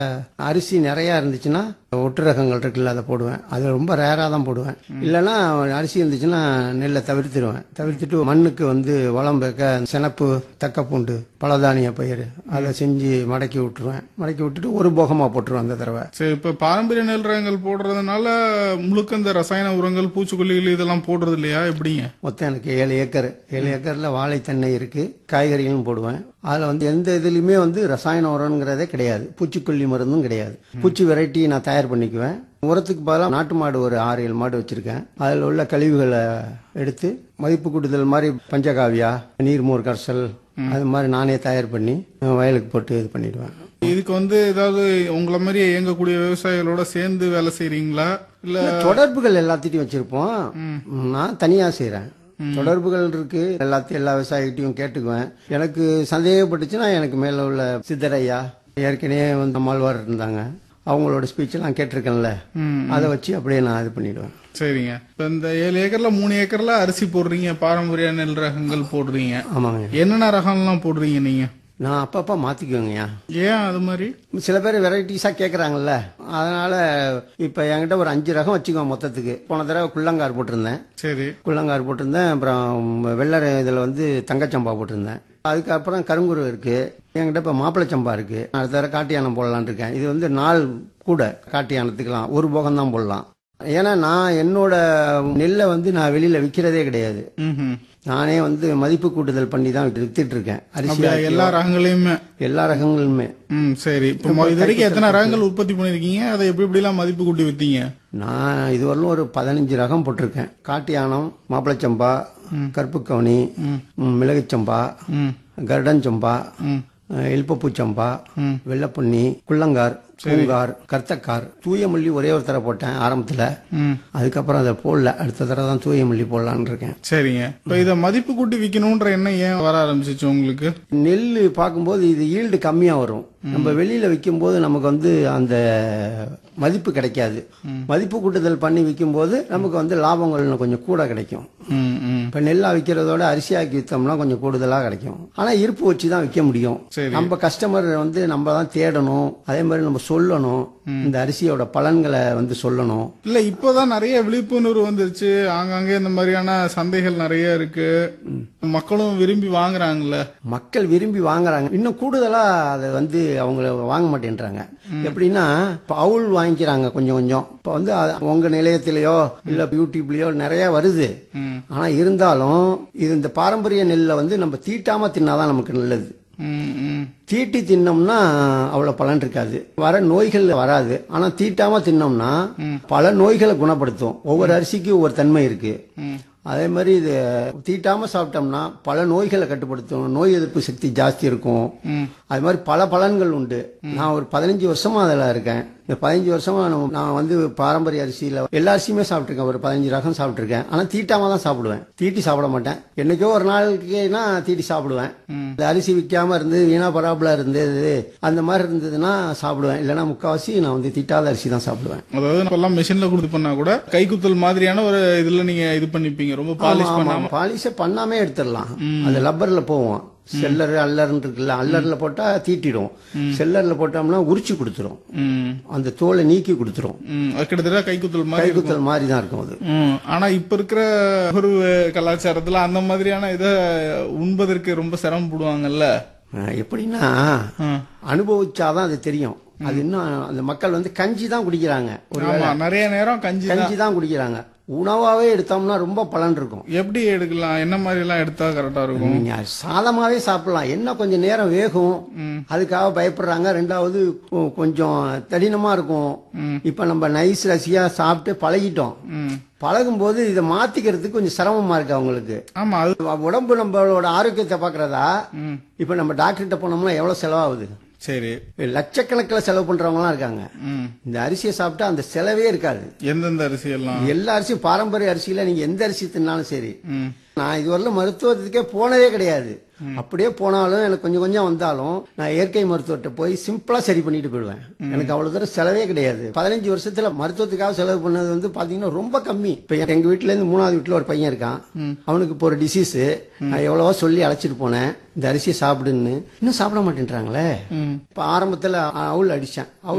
அரிசி நிறையா இருந்துச்சுன்னா ஒட்டு ரகங்கள் இருக்குல்ல அதை போடுவேன் அது ரொம்ப ரேராக தான் போடுவேன் இல்லைன்னா அரிசி இருந்துச்சுன்னா நெல்லை தவிர்த்துடுவேன் தவிர்த்துட்டு மண்ணுக்கு வந்து வளம் வைக்க சினப்பு தக்கப்பூண்டு பலதானிய பயிர் அதை செஞ்சு மடக்கி விட்டுருவேன் மடக்கி விட்டுட்டு ஒரு போகமாக போட்டுருவேன் அந்த தடவை சரி இப்ப பாரம்பரிய நெல் ரகங்கள் போடுறதுனால முழுக்க இந்த ரசாயன உரங்கள் பூச்சிக்கொல்லிகள் இதெல்லாம் போடுறது இல்லையா எப்படிங்க மொத்தம் எனக்கு ஏழு ஏக்கர் ஏழு ஏக்கரில் வாழைத்தென்னை இருக்கு காய்கறிகளும் போடுவேன் அதில் வந்து எந்த இதுலையுமே வந்து ரசாயன உரம்ங்கிறதே கிடையாது பூச்சிக்கொல்லி மருந்தும் கிடையாது பூச்சி வெரைட்டி நான் தயார் பண்ணிக்குவேன் உரத்துக்கு பதிலாக நாட்டு மாடு ஒரு ஆறு ஏழு மாடு வச்சிருக்கேன் அதில் உள்ள கழிவுகளை எடுத்து மதிப்பு கூட்டுதல் மாதிரி பஞ்சகாவியா நீர்மோர் கரைசல் அது மாதிரி நானே தயார் பண்ணி வயலுக்கு போட்டு இது பண்ணிடுவேன் இதுக்கு வந்து ஏதாவது உங்களை மாதிரி இயங்கக்கூடிய விவசாயிகளோட சேர்ந்து வேலை செய்றீங்களா இல்ல தொடர்புகள் எல்லாத்திட்டையும் வச்சிருப்போம் நான் தனியா செய்றேன் தொடர்புகள் இருக்கு எல்லாத்தையும் எல்லா விவசாயிகிட்டையும் கேட்டுக்குவேன் எனக்கு சந்தேகப்பட்டுச்சுன்னா எனக்கு மேல உள்ள சித்தரையா ஏற்கனவே வந்து நம்மாழ்வார் இருந்தாங்க அவங்களோட ஸ்பீச் எல்லாம் கேட்டிருக்கேன்ல அதை வச்சு அப்படியே நான் இது பண்ணிடுவேன் சரிங்க இப்ப இந்த ஏழு ஏக்கர்ல மூணு ஏக்கர்ல அரிசி போடுறீங்க பாரம்பரிய நெல் ரகங்கள் போடுறீங்க ஆமாங்க என்னென்ன ரகம்லாம் போடுறீங்க நீங்க நான் அப்பப்போ மாத்திக்குவேங்கய்யா ஏன் அது மாதிரி சில பேர் வெரைட்டிஸாக கேட்குறாங்கல்ல அதனால இப்போ என்கிட்ட ஒரு அஞ்சு ரகம் வச்சுக்கோ மொத்தத்துக்கு போன தடவை குள்ளங்கார் போட்டிருந்தேன் சரி குள்ளங்கார் போட்டிருந்தேன் அப்புறம் வெள்ளை இதில் வந்து தங்கச்சம்பா போட்டிருந்தேன் அதுக்கப்புறம் கருங்குரு இருக்கு என்கிட்ட இப்போ மாப்பிளை சம்பா இருக்கு அடுத்த தடவை காட்டு யானம் போடலான்னு இருக்கேன் இது வந்து நாள் கூட காட்டு யானத்துக்கெல்லாம் ஒரு போகம் தான் போடலாம் ஏன்னா நான் என்னோட நெல்லை வந்து நான் வெளியில விற்கிறதே கிடையாது ம்ஹும். நானே வந்து மதிப்பு கூட்டுதல் பண்ணி தான் வித்துட்டு இருக்கேன் அரிசி அப்படியா எல்லா ரகங்களையுமே எல்லா ரகங்களுமே ம் சரி இப்போ மொ- இது வரைக்கும் எத்தனை ரகங்கள் உற்பத்தி பண்ணிருக்கீங்க அதை எப்படி எப்படிலாம் மதிப்பு கூட்டி வித்தீங்க நான் இதுவரையிலும் ஒரு பதினஞ்சு ரகம் போட்டிருக்கேன் காட்டு யானம் மாப்பிளச்சம்பா கருப்புக்கவனி ம், மிளகுச்சம்பா ம் கருடஞ்சம்பா ம் எல்பப்பூச்சம்பா வெள்ளப்பொன்னி குள்ளங்கார் பூங்கார் கர்த்தக்கார் தூயமல்லி ஒரே ஒரு தடவை போட்டேன் ஆரம்பத்துல ம் அதுக்கப்புறம் அதை போடல அடுத்த தடவை தான் தூயமல்லி போடலான்னு இருக்கேன் சரிங்க இப்போ இதை மதிப்பு கூட்டி விற்கணுன்ற எண்ணம் ஏன் வர ஆரம்பிச்சிச்சு உங்களுக்கு நெல் பார்க்கும்போது இது ஈல்டு கம்மியா வரும் நம்ம வெளியில விற்கும்போது நமக்கு வந்து அந்த மதிப்பு கிடைக்காது மதிப்பு கூட்டுதல் பண்ணி விற்கும்போது நமக்கு வந்து லாபங்கள் இன்னும் கொஞ்சம் கூட கிடைக்கும் ம் ம் இப்ப நெல்லா விற்கிறதோட அரிசியாக்கி வித்தோம்னா கொஞ்சம் கூடுதலா கிடைக்கும் ஆனா இருப்பு வச்சு தான் விற்க முடியும் சரி. நம்ம கஸ்டமர் வந்து நம்ம தான் தேடணும் அதே மாதிரி நம்ம சொல்லணும் இந்த அரிசியோட பலன்களை வந்து சொல்லணும் இல்ல இப்போதான் நிறைய விழிப்புணர்வு வந்துருச்சு ஆங்காங்கே இந்த மாதிரியான சந்தைகள் நிறைய இருக்கு மக்களும் விரும்பி வாங்குறாங்கல்ல மக்கள் விரும்பி வாங்குறாங்க இன்னும் கூடுதலா அதை வந்து அவங்க வாங்க மாட்டேன்றாங்க எப்படின்னா இப்ப அவுள் வாங்கிக்கிறாங்க கொஞ்சம் கொஞ்சம் இப்ப வந்து அது உங்க நிலையத்திலயோ இல்ல யூடியூப்லயோ நிறைய வருது ம் ஆனா இருந்தாலும் இது இந்த பாரம்பரிய நெல்லை வந்து நம்ம தீட்டாம தின்னாதான் நமக்கு நல்லது ம் ம் தீட்டி தின்னோம்னா அவ்வளவு பலன் இருக்காது வர நோய்கள் வராது ஆனா தீட்டாம தின்னோம்னா பல நோய்களை குணப்படுத்தும் ஒவ்வொரு அரிசிக்கும் ஒவ்வொரு தன்மை இருக்கு அதே மாதிரி இது தீட்டாம சாப்பிட்டோம்னா பல நோய்களை கட்டுப்படுத்தும் நோய் எதிர்ப்பு சக்தி ஜாஸ்தி இருக்கும் அது மாதிரி பல பலன்கள் உண்டு நான் ஒரு பதினஞ்சு வருஷமா அதில் இருக்கேன் இந்த பதினஞ்சு வருஷமா நான் நான் வந்து பாரம்பரிய அரிசியில எல்லா அரிசியுமே சாப்பிட்டுருக்கேன் ஒரு பதினஞ்சு ரகம் சாப்பிட்டுருக்கேன் ஆனா தீட்டாம தான் சாப்பிடுவேன் தீட்டி சாப்பிட மாட்டேன் என்னைக்கோ ஒரு நாளுக்குனா தீட்டி சாப்பிடுவேன் இந்த அரிசி விற்காம இருந்து வீணா பராபலா இருந்தது அந்த மாதிரி இருந்ததுன்னா சாப்பிடுவேன் இல்லைன்னா முக்காவாசி நான் வந்து தீட்டாத அரிசி தான் சாப்பிடுவேன் அதாவது இப்பெல்லாம் மிஷின்ல கொடுத்து பண்ணா கூட கைக்குத்தல் மாதிரியான ஒரு இதுல நீங்க இது பண்ணிப்பீங்க ரொம்ப பாலிஷ் பண்ணாம பாலிஷை பண்ணாமே எடுத்துடலாம் அந்த லப்பர்ல போவோம் செல்லர் அல்லர்னு இருக்குல்ல அல்லர்ல போட்டா தீட்டிடும் செல்லர்ல போட்டோம்னா உரிச்சு கொடுத்துரும் ம் அந்த தோலை நீக்கி கொடுத்துரும் ம் அது கிட்டத்தட்ட கைக்குத்தல் மாதிரி இருக்கும். கைக்குத்தல் மாதிரி தான் இருக்கும் அது ம் ஆனா இப்ப இருக்கிற ஒரு கலாச்சாரத்துல அந்த மாதிரியான இத உண்பதற்கு ரொம்ப சிரமப்படுவாங்கல்ல அஹ் எப்படின்னா ம். அனுபவிச்சாதான் அது தெரியும் அது இன்னும் அந்த மக்கள் வந்து கஞ்சி தான் குடிக்கிறாங்க ஒரு ஆமா நிறைய நேரம் கஞ்சி தான் கஞ்சி தான் குடிக்கிறாங்க உணவாவே எடுத்தோம்னா ரொம்ப பலன் இருக்கும் எப்படி எடுக்கலாம் என்ன மாதிரி எல்லாம் எடுத்தா கரெக்டா இருக்கும் நீங்க சாதமாவே சாப்பிடலாம் என்ன கொஞ்சம் நேரம் வேகும் அதுக்காக பயப்படுறாங்க ரெண்டாவது கொ- கொஞ்சம் தடினமா இருக்கும் இப்ப நம்ம நைஸ் ரசியா சாப்பிட்டு பழகிட்டோம் ம். பழகும்போது இதை மாத்திக்கிறதுக்கு கொஞ்சம் சிரமமா இருக்கு அவங்களுக்கு ஆமா அது உடம்பு நம்மளோட ஆரோக்கியத்தை பாக்குறதா இப்ப நம்ம டாக்டர்கிட்ட போனோம்னா எவ்வளவு செலவாகுது சரி லட்சக்கணக்கில் செலவு பண்றவங்கலாம் இருக்காங்க ம் இந்த அரிசியை சாப்பிட்டா அந்த செலவே இருக்காது எந்தெந்த அரிசி எல்லாம் எல்லா அரிசியும் பாரம்பரிய அரிசியில நீங்க எந்த அரிசி தின்னாலும் சரி ம் நான் இதுவரையிலும் மருத்துவத்துக்கே போனதே கிடையாது அப்படியே போனாலும் எனக்கு கொஞ்சம் கொஞ்சம் வந்தாலும் நான் இயற்கை மருத்துவர்கிட்ட போய் சிம்பிளா சரி பண்ணிட்டு போயிடுவேன் எனக்கு அவ்வளவு தூரம் செலவே கிடையாது பதினஞ்சு வருஷத்துல மருத்துவத்துக்காக செலவு பண்ணது வந்து பாத்தீங்கன்னா ரொம்ப கம்மி இப்ப எங்க வீட்டுல இருந்து மூணாவது வீட்டுல ஒரு பையன் இருக்கான் அவனுக்கு இப்போ ஒரு டிசீஸ் நான் எவ்வளவோ சொல்லி அழைச்சிட்டு போனேன் இந்த அரிசியை சாப்பிடுன்னு இன்னும் சாப்பிட மாட்டேன்றாங்களே இப்ப ஆரம்பத்துல அவுள் அடிச்சேன் அவுள்